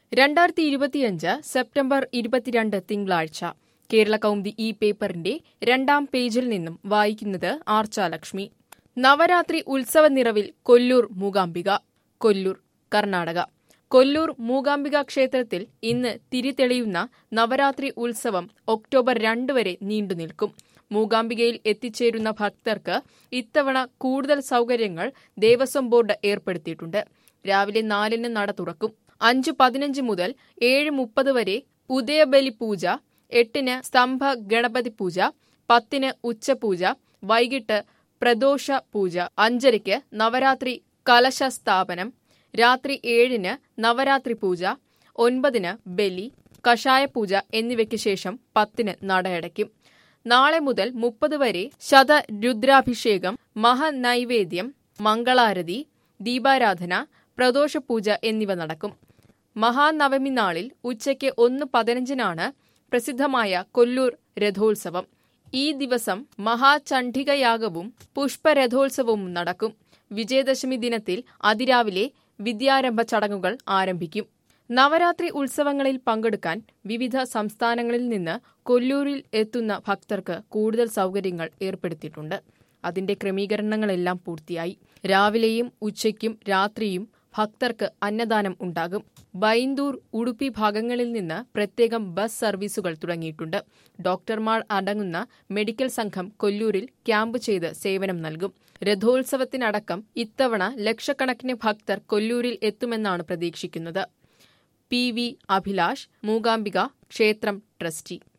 രണ്ടായിരത്തി ഇരുപത്തിയഞ്ച് സെപ്റ്റംബർ ഇരുപത്തിരണ്ട് തിങ്കളാഴ്ച കേരള കൗമുദി ഈ പേപ്പറിന്റെ രണ്ടാം പേജിൽ നിന്നും വായിക്കുന്നത് ആർച്ചാലക്ഷ്മി നവരാത്രി ഉത്സവ നിറവിൽ കൊല്ലൂർ മൂകാംബിക കൊല്ലൂർ കർണാടക കൊല്ലൂർ മൂകാംബിക ക്ഷേത്രത്തിൽ ഇന്ന് തിരിതെളിയുന്ന നവരാത്രി ഉത്സവം ഒക്ടോബർ രണ്ട് വരെ നീണ്ടുനിൽക്കും മൂകാംബികയിൽ എത്തിച്ചേരുന്ന ഭക്തർക്ക് ഇത്തവണ കൂടുതൽ സൗകര്യങ്ങൾ ദേവസ്വം ബോർഡ് ഏർപ്പെടുത്തിയിട്ടുണ്ട് രാവിലെ നാലിന് നട തുറക്കും അഞ്ച് പതിനഞ്ച് മുതൽ ഏഴ് മുപ്പത് വരെ ഉദയബലി പൂജ എട്ടിന് സ്തംഭ ഗണപതി പൂജ പത്തിന് ഉച്ചപൂജ വൈകിട്ട് പ്രദോഷ പൂജ അഞ്ചരയ്ക്ക് നവരാത്രി കലശ സ്ഥാപനം രാത്രി ഏഴിന് നവരാത്രി പൂജ ഒൻപതിന് ബലി കഷായ പൂജ എന്നിവയ്ക്ക് ശേഷം പത്തിന് നടയടയ്ക്കും നാളെ മുതൽ മുപ്പത് വരെ ശതരുദ്രാഭിഷേകം മഹാനൈവേദ്യം മംഗളാരതി ദീപാരാധന പ്രദോഷപൂജ എന്നിവ നടക്കും മഹാനവമി നാളിൽ ഉച്ചയ്ക്ക് ഒന്ന് പതിനഞ്ചിനാണ് പ്രസിദ്ധമായ കൊല്ലൂർ രഥോത്സവം ഈ ദിവസം മഹാചണ്ഡികയാഗവും പുഷ്പരഥോത്സവവും നടക്കും വിജയദശമി ദിനത്തിൽ അതിരാവിലെ വിദ്യാരംഭ ചടങ്ങുകൾ ആരംഭിക്കും നവരാത്രി ഉത്സവങ്ങളിൽ പങ്കെടുക്കാൻ വിവിധ സംസ്ഥാനങ്ങളിൽ നിന്ന് കൊല്ലൂരിൽ എത്തുന്ന ഭക്തർക്ക് കൂടുതൽ സൗകര്യങ്ങൾ ഏർപ്പെടുത്തിയിട്ടുണ്ട് അതിന്റെ ക്രമീകരണങ്ങളെല്ലാം പൂർത്തിയായി രാവിലെയും ഉച്ചയ്ക്കും രാത്രിയും ഭക്തർക്ക് അന്നദാനം ഉണ്ടാകും ബൈന്ദൂർ ഉടുപ്പി ഭാഗങ്ങളിൽ നിന്ന് പ്രത്യേകം ബസ് സർവീസുകൾ തുടങ്ങിയിട്ടുണ്ട് ഡോക്ടർമാർ അടങ്ങുന്ന മെഡിക്കൽ സംഘം കൊല്ലൂരിൽ ക്യാമ്പ് ചെയ്ത് സേവനം നൽകും രഥോത്സവത്തിനടക്കം ഇത്തവണ ലക്ഷക്കണക്കിന് ഭക്തർ കൊല്ലൂരിൽ എത്തുമെന്നാണ് പ്രതീക്ഷിക്കുന്നത് പി വി അഭിലാഷ് മൂകാംബിക ക്ഷേത്രം ട്രസ്റ്റി